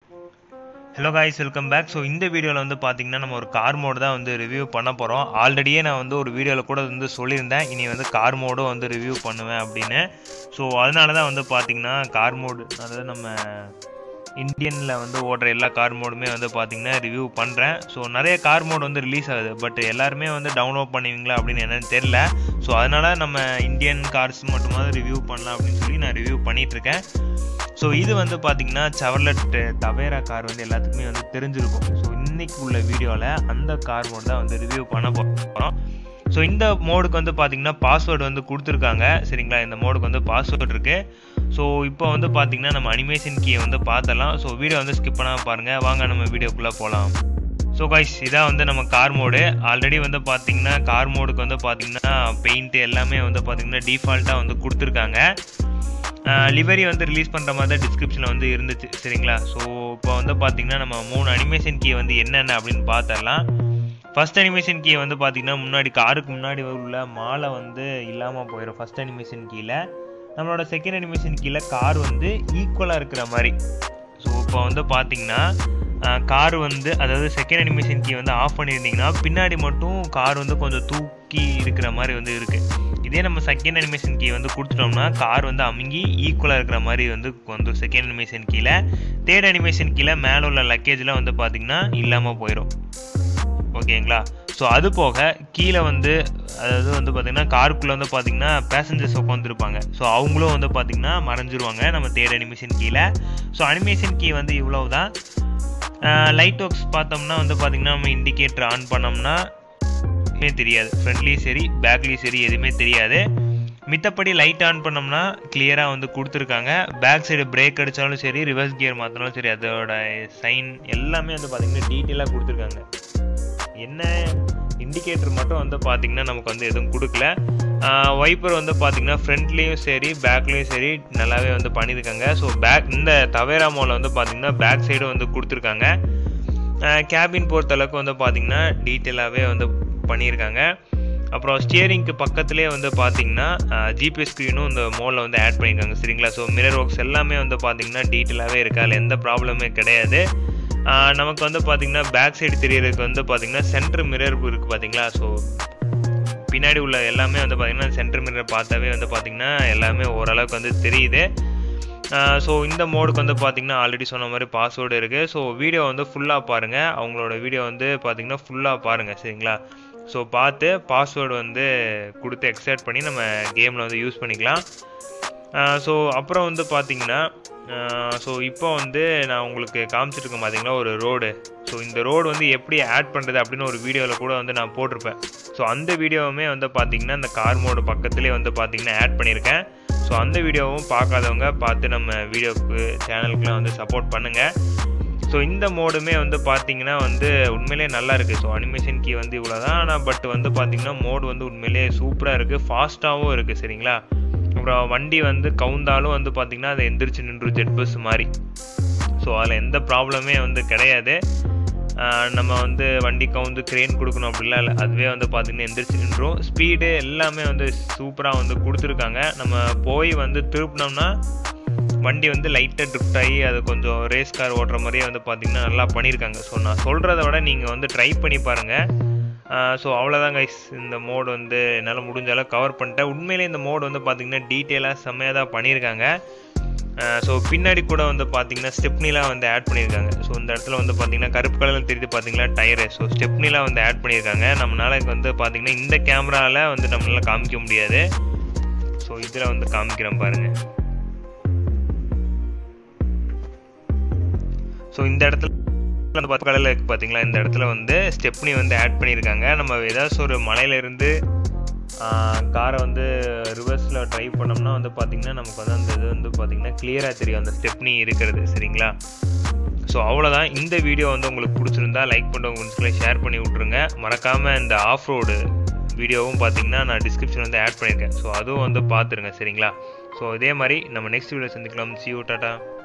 hello guys welcome back so இந்த வீடியோவில் வந்து பார்த்தீங்கன்னா நம்ம ஒரு கார் மோடு தான் வந்து ரிவ்யூ பண்ண போகிறோம் ஆல்ரெடியே நான் வந்து ஒரு வீடியோவில் கூட வந்து சொல்லியிருந்தேன் இனி வந்து கார் மோடும் வந்து ரிவ்யூ பண்ணுவேன் அப்படின்னு ஸோ அதனால தான் வந்து பார்த்தீங்கன்னா கார் மோடு அதாவது நம்ம இந்தியனில் வந்து ஓடுற எல்லா கார் மோடுமே வந்து பார்த்தீங்கன்னா ரிவ்யூ பண்ணுறேன் ஸோ நிறைய கார் மோடு வந்து ரிலீஸ் ஆகுது பட் எல்லாருமே வந்து டவுன்லோட் பண்ணுவீங்களா அப்படின்னு என்னன்னு தெரில ஸோ அதனால் நம்ம இந்தியன் கார்ஸ் மட்டுமாவது ரிவ்யூ பண்ணலாம் அப்படின்னு சொல்லி நான் ரிவ்யூ பண்ணிகிட்ருக்கேன் ஸோ இது வந்து பார்த்தீங்கன்னா செவர்லெட் தவேரா கார் வந்து எல்லாத்துக்குமே வந்து தெரிஞ்சிருக்கும் ஸோ இன்னைக்கு உள்ள வீடியோவில் அந்த கார் மோடு தான் வந்து ரிவ்யூ பண்ண போகிறோம் ஸோ இந்த மோடுக்கு வந்து பார்த்தீங்கன்னா பாஸ்வேர்டு வந்து கொடுத்துருக்காங்க சரிங்களா இந்த மோடுக்கு வந்து பாஸ்வேர்டு இருக்குது ஸோ இப்போ வந்து பார்த்தீங்கன்னா நம்ம அனிமேஷன் கீயை வந்து பார்த்தலாம் ஸோ வீடியோ வந்து ஸ்கிப் பண்ணாமல் பாருங்கள் வாங்க நம்ம வீடியோக்குள்ளே போகலாம் ஸோ கைஸ் இதான் வந்து நம்ம கார் மோடு ஆல்ரெடி வந்து பார்த்தீங்கன்னா கார் மோடுக்கு வந்து பார்த்தீங்கன்னா பெயிண்ட்டு எல்லாமே வந்து பார்த்தீங்கன்னா டிஃபால்ட்டாக வந்து கொடுத்துருக்காங்க லிவரி வந்து ரிலீஸ் பண்ணுற மாதிரி தான் டிஸ்கிரிப்ஷனில் வந்து இருந்துச்சு சரிங்களா ஸோ இப்போ வந்து பார்த்தீங்கன்னா நம்ம மூணு அனிமேஷன் கீ வந்து என்னென்ன அப்படின்னு பார்த்தரலாம் ஃபர்ஸ்ட் அனிமேஷன் கீ வந்து பார்த்தீங்கன்னா முன்னாடி காருக்கு முன்னாடி உள்ள மாலை வந்து இல்லாமல் போயிடும் ஃபர்ஸ்ட் அனிமேஷன் கீழே நம்மளோட செகண்ட் அனிமேஷன் கீழே கார் வந்து ஈக்குவலாக இருக்கிற மாதிரி ஸோ இப்போ வந்து பார்த்தீங்கன்னா கார் வந்து அதாவது செகண்ட் அனிமேஷன் கீ வந்து ஆஃப் பண்ணியிருந்தீங்கன்னா பின்னாடி மட்டும் கார் வந்து கொஞ்சம் தூக்கி இருக்கிற மாதிரி வந்து இருக்குது இதே நம்ம செகண்ட் அனிமேஷன் கீ வந்து கொடுத்துட்டோம்னா கார் வந்து அமுங்கி ஈக்குவலாக இருக்கிற மாதிரி வந்து வந்து செகண்ட் அனிமேஷன் கீழே தேர்ட் அனிமேஷன் கீழே மேலே உள்ள லக்கேஜ்லாம் வந்து பார்த்திங்கன்னா இல்லாமல் போயிடும் ஓகேங்களா ஸோ அது போக கீழே வந்து அதாவது வந்து பார்த்திங்கன்னா காருக்குள்ளே வந்து பார்த்திங்கன்னா பேசஞ்சர்ஸ் உட்காந்துருப்பாங்க ஸோ அவங்களும் வந்து பார்த்திங்கன்னா மறைஞ்சிருவாங்க நம்ம தேர்ட் அனிமேஷன் கீழே ஸோ அனிமேஷன் கீ வந்து இவ்வளவு தான் லைட் ஒர்க்ஸ் பார்த்தோம்னா வந்து பார்த்திங்கன்னா நம்ம இண்டிகேட்டர் ஆன் பண்ணோம்னா எதுவுமே தெரியாது ஃப்ரண்ட்லேயும் சரி பேக்லேயும் சரி எதுவுமே தெரியாது மித்தப்படி லைட் ஆன் பண்ணோம்னா கிளியராக வந்து கொடுத்துருக்காங்க பேக் சைடு பிரேக் அடித்தாலும் சரி ரிவர்ஸ் கியர் மாற்றினாலும் சரி அதோட சைன் எல்லாமே வந்து பார்த்திங்கன்னா டீட்டெயிலாக கொடுத்துருக்காங்க என்ன இண்டிகேட்டர் மட்டும் வந்து பார்த்திங்கன்னா நமக்கு வந்து எதுவும் கொடுக்கல வைப்பர் வந்து பார்த்திங்கன்னா ஃப்ரண்ட்லேயும் சரி பேக்லேயும் சரி நல்லாவே வந்து பண்ணியிருக்காங்க ஸோ பேக் இந்த தவேரா மோலில் வந்து பார்த்திங்கன்னா பேக் சைடும் வந்து கொடுத்துருக்காங்க கேபின் பொறுத்தளவுக்கு வந்து பார்த்திங்கன்னா டீட்டெயிலாகவே வந்து பண்ணியிருக்காங்க அப்புறம் ஸ்டியரிங்க்கு பக்கத்துலேயே வந்து பார்த்தீங்கன்னா ஜிபிஎஸ் ஸ்க்ரீனும் இந்த மோலில் வந்து ஆட் பண்ணியிருக்காங்க சரிங்களா ஸோ மிரர் ஒர்க்ஸ் எல்லாமே வந்து பார்த்தீங்கன்னா டீட்டெயிலாகவே இருக்குது அதில் எந்த ப்ராப்ளமே கிடையாது நமக்கு வந்து பார்த்திங்கன்னா பேக் சைடு தெரியறதுக்கு வந்து பார்த்திங்கன்னா சென்டர் மிரர் இருக்குது பார்த்தீங்களா ஸோ பின்னாடி உள்ள எல்லாமே வந்து பார்த்திங்கன்னா சென்டர் மிரர் பார்த்தாவே வந்து பார்த்திங்கன்னா எல்லாமே ஓரளவுக்கு வந்து தெரியுது ஸோ இந்த மோடுக்கு வந்து பார்த்திங்கன்னா ஆல்ரெடி சொன்ன மாதிரி பாஸ்வேர்டு இருக்குது ஸோ வீடியோ வந்து ஃபுல்லாக பாருங்கள் அவங்களோட வீடியோ வந்து பார்த்திங்கன்னா ஃபுல்லாக பாருங்கள் சரிங்களா ஸோ பார்த்து பாஸ்வேர்டு வந்து கொடுத்து எக்ஸைட் பண்ணி நம்ம கேமில் வந்து யூஸ் பண்ணிக்கலாம் ஸோ அப்புறம் வந்து பார்த்திங்கன்னா ஸோ இப்போ வந்து நான் உங்களுக்கு காமிச்சிருக்கேன் பார்த்தீங்கன்னா ஒரு ரோடு ஸோ இந்த ரோடு வந்து எப்படி ஆட் பண்ணுறது அப்படின்னு ஒரு வீடியோவில் கூட வந்து நான் போட்டிருப்பேன் ஸோ அந்த வீடியோவுமே வந்து பார்த்திங்கன்னா இந்த கார் மோடு பக்கத்துலேயே வந்து பார்த்திங்கன்னா ஆட் பண்ணியிருக்கேன் ஸோ அந்த வீடியோவும் பார்க்காதவங்க பார்த்து நம்ம வீடியோக்கு சேனலுக்குலாம் வந்து சப்போர்ட் பண்ணுங்கள் ஸோ இந்த மோடுமே வந்து பார்த்தீங்கன்னா வந்து உண்மையிலே நல்லா இருக்குது ஸோ அனிமேஷன் கீ வந்து இவ்வளோ தான் ஆனால் பட் வந்து பார்த்தீங்கன்னா மோடு வந்து உண்மையிலே சூப்பராக இருக்குது ஃபாஸ்ட்டாகவும் இருக்குது சரிங்களா அப்புறம் வண்டி வந்து கவுந்தாலும் வந்து பார்த்திங்கன்னா அது எந்திரிச்சு நின்று ஜெட் பஸ் மாதிரி ஸோ அதில் எந்த ப்ராப்ளமே வந்து கிடையாது நம்ம வந்து வண்டி கவுந்து க்ரெயின் கொடுக்கணும் அப்படிலாம் இல்லை அதுவே வந்து பார்த்திங்கன்னா எந்திரிச்சு நின்றும் ஸ்பீடு எல்லாமே வந்து சூப்பராக வந்து கொடுத்துருக்காங்க நம்ம போய் வந்து திருப்பினோம்னா வண்டி வந்து லைட்டாக ட்ரிஃப்ட் ஆகி அது கொஞ்சம் ரேஸ் கார் ஓட்டுற மாதிரியே வந்து பார்த்திங்கன்னா நல்லா பண்ணியிருக்காங்க ஸோ நான் சொல்கிறத விட நீங்கள் வந்து ட்ரை பண்ணி பாருங்கள் ஸோ அவ்வளோதான் கைஸ் இந்த மோடு வந்து என்னால் முடிஞ்ச அளவு கவர் பண்ணிட்டேன் உண்மையிலே இந்த மோடு வந்து பார்த்திங்கன்னா டீட்டெயிலாக செம்மையாக தான் பண்ணியிருக்காங்க ஸோ பின்னாடி கூட வந்து பார்த்திங்கன்னா ஸ்டெப்னிலாம் வந்து ஆட் பண்ணியிருக்காங்க ஸோ இந்த இடத்துல வந்து பார்த்திங்கன்னா கருப்பு கலரில் தெரியுது பார்த்திங்களா டயரு ஸோ ஸ்டெப்னிலாம் வந்து ஆட் பண்ணியிருக்காங்க நம்மளால வந்து பார்த்திங்கன்னா இந்த கேமராவில் வந்து நம்மளால காமிக்க முடியாது ஸோ இதில் வந்து காமிக்கிறேன் பாருங்கள் ஸோ இந்த இடத்துல அந்த பத்து கடையில் இருக்குது பார்த்தீங்களா இந்த இடத்துல வந்து ஸ்டெப்னி வந்து ஆட் பண்ணியிருக்காங்க நம்ம ஏதாச்சும் ஒரு மலையிலேருந்து காரை வந்து ரிவர்ஸில் ட்ரைவ் பண்ணோம்னா வந்து பார்த்திங்கன்னா நமக்கு வந்து அந்த இது வந்து பார்த்திங்கன்னா கிளியராக தெரியும் அந்த ஸ்டெப்னி இருக்கிறது சரிங்களா ஸோ அவ்வளோதான் இந்த வீடியோ வந்து உங்களுக்கு பிடிச்சிருந்தா லைக் பண்ணுற உங்கள் ஃப்ரெண்ட்ஸ்களை ஷேர் பண்ணி விட்ருங்க மறக்காமல் இந்த ஆஃப் ரோடு வீடியோவும் பார்த்தீங்கன்னா நான் டிஸ்கிரிப்ஷன் வந்து ஆட் பண்ணியிருக்கேன் ஸோ அதுவும் வந்து பார்த்துருங்க சரிங்களா ஸோ இதே மாதிரி நம்ம நெக்ஸ்ட் வீடியோ சந்திக்கலாம் சியூ டாட்டா